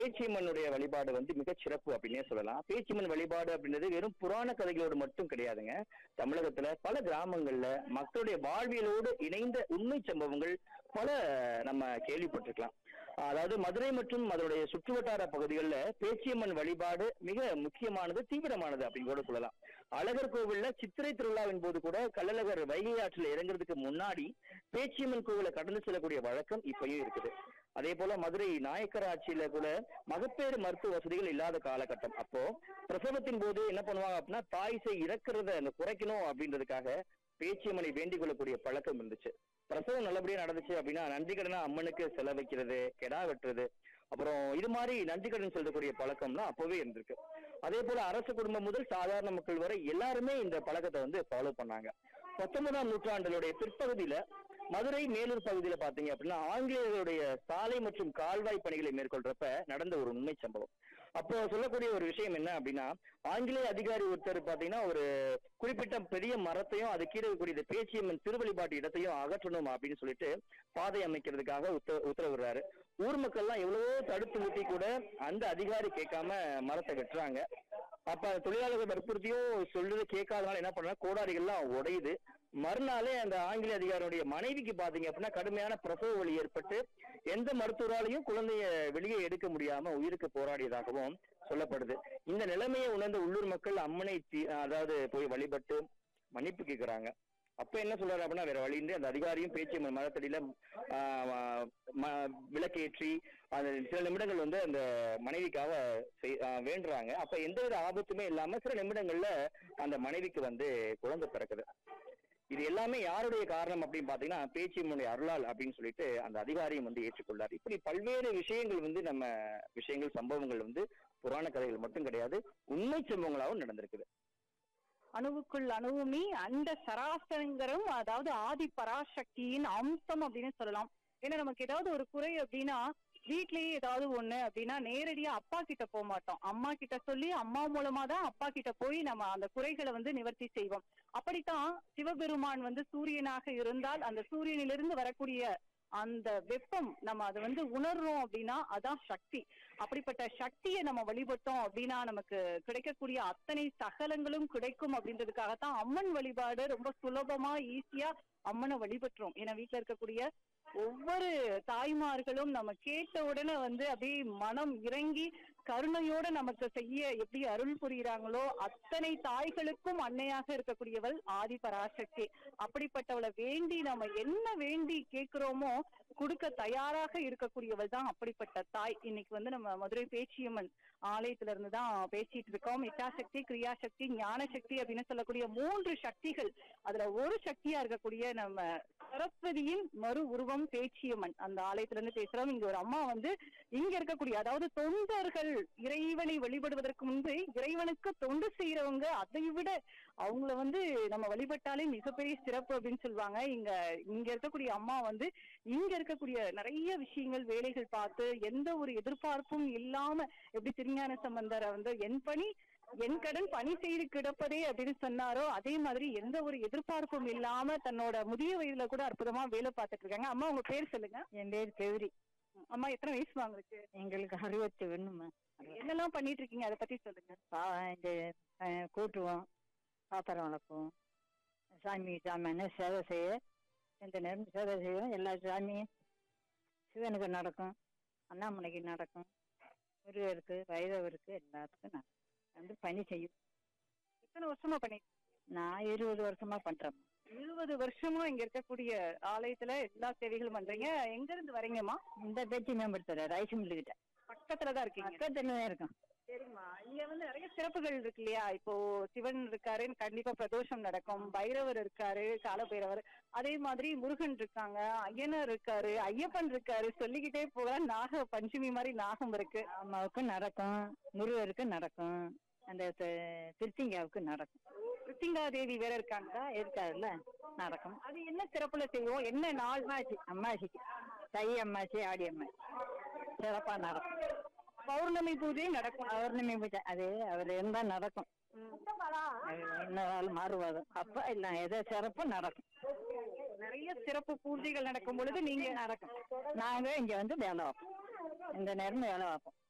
பேச்சியம்மனுடைய வழிபாடு வந்து மிகச் சிறப்பு அப்படின்னே சொல்லலாம் பேச்சியம்மன் வழிபாடு அப்படின்றது வெறும் புராண கதைகளோடு மட்டும் கிடையாதுங்க தமிழகத்துல பல கிராமங்கள்ல மக்களுடைய வாழ்வியலோடு இணைந்த உண்மை சம்பவங்கள் பல நம்ம கேள்விப்பட்டிருக்கலாம் அதாவது மதுரை மற்றும் அதனுடைய சுற்றுவட்டார பகுதிகளில் பேச்சியம்மன் வழிபாடு மிக முக்கியமானது தீவிரமானது அப்படின்னு கூட சொல்லலாம் அழகர் கோவில்ல சித்திரை திருவிழாவின் போது கூட கள்ளழகர் வைகை ஆற்றில் இறங்குறதுக்கு முன்னாடி பேச்சியம்மன் கோவிலை கடந்து செல்லக்கூடிய வழக்கம் இப்பயும் இருக்குது அதே போல மதுரை நாயக்கர் ஆட்சியில கூட மகப்பேறு மருத்துவ வசதிகள் இல்லாத காலகட்டம் அப்போ பிரசவத்தின் போது என்ன பண்ணுவாங்க அப்படின்னா தாய்சை இறக்குறத அந்த குறைக்கணும் அப்படின்றதுக்காக பேச்சியம்மனை வேண்டிக் கொள்ளக்கூடிய பழக்கம் இருந்துச்சு பிரசவம் நல்லபடியா நடந்துச்சு அப்படின்னா நன்றிக்கடனா அம்மனுக்கு செலவைக்கிறது கெடா வெட்டுறது அப்புறம் இது மாதிரி நன்றிக்கடன் செலுத்தக்கூடிய பழக்கம்லாம் அப்பவே இருந்திருக்கு அதே போல அரசு குடும்பம் முதல் சாதாரண மக்கள் வரை எல்லாருமே இந்த பழக்கத்தை வந்து ஃபாலோ பண்ணாங்க பத்தொன்பதாம் நூற்றாண்டினுடைய பிற்பகுதியில மதுரை மேலூர் பகுதியில பாத்தீங்க அப்படின்னா ஆங்கிலேயர்களுடைய சாலை மற்றும் கால்வாய் பணிகளை மேற்கொள்றப்ப நடந்த ஒரு உண்மை சம்பவம் அப்போ சொல்லக்கூடிய ஒரு விஷயம் என்ன அப்படின்னா ஆங்கிலேய அதிகாரி ஒருத்தர் பாத்தீங்கன்னா ஒரு குறிப்பிட்ட பெரிய மரத்தையும் அது கீழே இருக்கக்கூடிய இந்த பேச்சியம்மன் திருவழிபாட்டு இடத்தையும் அகற்றணும் அப்படின்னு சொல்லிட்டு பாதை அமைக்கிறதுக்காக உத்த உத்தரவிடுறாரு ஊர் மக்கள்லாம் எவ்வளவோ தடுத்து ஊட்டி கூட அந்த அதிகாரி கேட்காம மரத்தை வெட்டுறாங்க அப்ப தொழிலாளர்கள் வற்புறுத்தியும் சொல்றது கேட்காதனால என்ன பண்றாங்க கோடாரிகள்லாம் உடையுது மறுநாளே அந்த ஆங்கில அதிகாரியுடைய மனைவிக்கு பாத்தீங்க அப்படின்னா கடுமையான பிரசவ வலி ஏற்பட்டு எந்த மருத்துவராலையும் குழந்தைய வெளியே எடுக்க முடியாம உயிருக்கு போராடியதாகவும் சொல்லப்படுது இந்த நிலைமையை உணர்ந்த உள்ளூர் மக்கள் அம்மனை தி- அதாவது போய் வழிபட்டு மன்னிப்பு கேட்கிறாங்க அப்ப என்ன சொல்றாரு அப்படின்னா வேற வழியின்றி அந்த அதிகாரியும் பேச்சு ம- மரத்தடியில ஆஹ், ம- விளக்கேற்றி அந்த சில நிமிடங்கள் வந்து அந்த மனைவிக்காக செய்- ஆஹ், வேண்டுறாங்க அப்ப எந்தவித ஆபத்துமே இல்லாம சில நிமிடங்கள்ல அந்த மனைவிக்கு வந்து குழந்தை பிறக்குது இது எல்லாமே யாருடைய காரணம் அப்படின்னு பாத்தீங்கன்னா பேச்சியம்மனுடைய அருளால் அப்படின்னு சொல்லிட்டு அந்த அதிகாரியும் வந்து ஏற்றுக்கொள்ளார் இப்படி பல்வேறு விஷயங்கள் வந்து நம்ம விஷயங்கள் சம்பவங்கள் வந்து புராண கதைகள் மட்டும் கிடையாது உண்மை சம்பவங்களாகவும் நடந்திருக்குது அணுவுக்குள் அணுவுமி அந்த சராசரங்கரும் அதாவது ஆதி பராசக்தியின் அம்சம் அப்படின்னு சொல்லலாம் ஏன்னா நமக்கு ஏதாவது ஒரு குறை அப்படின்னா வீட்லயே ஏதாவது ஒண்ணு அப்படின்னா நேரடியா அப்பா கிட்ட போக மாட்டோம் அம்மா கிட்ட சொல்லி அம்மா மூலமா தான் அப்பா கிட்ட போய் நம்ம அந்த குறைகளை வந்து நிவர்த்தி செய்வோம் அப்படித்தான் சிவபெருமான் வந்து சூரியனாக இருந்தால் அந்த சூரியனிலிருந்து வரக்கூடிய அந்த வெப்பம் நம்ம அதை வந்து உணர்றோம் அப்படின்னா அதான் சக்தி அப்படிப்பட்ட சக்தியை நம்ம வழிபட்டோம் அப்படின்னா நமக்கு கிடைக்கக்கூடிய அத்தனை சகலங்களும் கிடைக்கும் அப்படின்றதுக்காகத்தான் அம்மன் வழிபாடு ரொம்ப சுலபமா ஈஸியா அம்மனை வழிபட்டுறோம் ஏன்னா வீட்டுல இருக்கக்கூடிய ஒவ்வொரு தாய்மார்களும் நம்ம கேட்ட உடனே வந்து அப்படியே மனம் இறங்கி கருணையோட நமக்கு செய்ய எப்படி அருள் புரியுறாங்களோ அத்தனை தாய்களுக்கும் அன்னையாக இருக்கக்கூடியவள் ஆதி பராசக்தி அப்படிப்பட்டவளை வேண்டி நம்ம என்ன வேண்டி கேட்கிறோமோ கொடுக்க தயாராக இருக்கக்கூடியவள் தான் அப்படிப்பட்ட தாய் இன்னைக்கு வந்து நம்ம மதுரை பேச்சியம்மன் ஆலயத்துல இருந்து தான் பேசிட்டு இருக்கோம் இச்சாசக்தி கிரியாசக்தி ஞான சக்தி அப்படின்னு சொல்லக்கூடிய மூன்று சக்திகள் அதுல ஒரு சக்தியா இருக்கக்கூடிய நம்ம சரஸ்வதியின் மறு உருவம் பேச்சியம்மன் அந்த ஆலயத்துல இருந்து பேசுறோம் இங்க ஒரு அம்மா வந்து இங்க இருக்கக்கூடிய அதாவது தொண்டர்கள் இறைவனை வழிபடுவதற்கு முன்பு இறைவனுக்கு தொண்டு செய்யறவங்க அதை விட அவங்கள வந்து நம்ம வழிபட்டாலே மிகப்பெரிய சிறப்பு அப்படின்னு சொல்லுவாங்க இங்க இங்க இருக்கக்கூடிய அம்மா வந்து இங்க இருக்கக்கூடிய நிறைய விஷயங்கள் வேலைகள் பார்த்து எந்த ஒரு எதிர்பார்ப்பும் இல்லாம எப்படி திருஞான சம்பந்தரை வந்து என் பணி என் கடன் பணி செய்து கிடப்பதே அப்படின்னு சொன்னாரோ அதே மாதிரி எந்த ஒரு எதிர்பார்ப்பும் இல்லாம தன்னோட முதிய வயதுல கூட அற்புதமா வேலை பார்த்துட்டு இருக்காங்க அம்மா உங்க பேர் சொல்லுங்க என் பேர் கௌரி அம்மா எத்தனை வயசு வாங்களுக்கு எங்களுக்கு அறுபத்தி ஒண்ணுமா என்னெல்லாம் பண்ணிட்டு இருக்கீங்க அதை பத்தி சொல்லுங்க பா இந்த அஹ், கூட்டுவோம் பாத்திரம் வளர்ப்போம் சாமி சாமியான சேவை செய்ய எந்த நேரம் சேவை செய்வோம் எல்லா சாமியும் சிவனுக்கு நடக்கும் அண்ணாமலைக்கு நடக்கும் முருகருக்கு வைரவருக்கு எல்லாத்துக்கும் நடக்கும் வந்து பணி செய்யும் எத்தனை வருஷமா பண்ணிட்டு நான் இருபது வருஷமா பண்றேன் இருபது வருஷமா இங்க இருக்கக்கூடிய ஆலயத்துல எல்லா சேவைகளும் பண்றீங்க எங்க இருந்து வரீங்கம்மா இந்த பேச்சு மேம்படுத்துற ரைஸ் மில்லுகிட்ட பக்கத்துல தான் இருக்கீங்க பக்கத்துல தான் இருக்கும் சரிம்மா இங்க வந்து நிறைய சிறப்புகள் இருக்கு இல்லையா இப்போ சிவன் இருக்காரு கண்டிப்பா பிரதோஷம் நடக்கும் பைரவர் இருக்காரு காலபைரவர் அதே மாதிரி முருகன் இருக்காங்க ஐயனர் இருக்காரு ஐயப்பன் இருக்காரு சொல்லிக்கிட்டே போக நாக பஞ்சமி மாதிரி நாகம் இருக்கு அம்மாவுக்கு நடக்கும் முருகருக்கு நடக்கும் அந்த தி- திருத்திங்காவுக்கு நடக்கும் கிருத்திங்கா தேவி வேற இருக்காங்க இருக்காதுல்ல நடக்கும் அது என்ன சிறப்புல செய்வோம் என்ன நாள் அம்மாச்சி அம்மாச்சிக்கு தை அம்மாச்சி ஆடி அம்மாச்சி சிறப்பா நடக்கும் பௌர்ணமி பூஜை நடக்கும் பௌர்ணமி பூஜை அது அவர் இருந்தா நடக்கும் அது என்ன நாள் மாறுவாது அப்ப இல்ல எதோ சிறப்பு நடக்கும் நிறைய சிறப்பு பூஜைகள் நடக்கும் பொழுது நீங்க நடக்கும் நாங்க இங்க வந்து வேலை வைப்போம் இந்த நேரம் வேலை வைப்போம்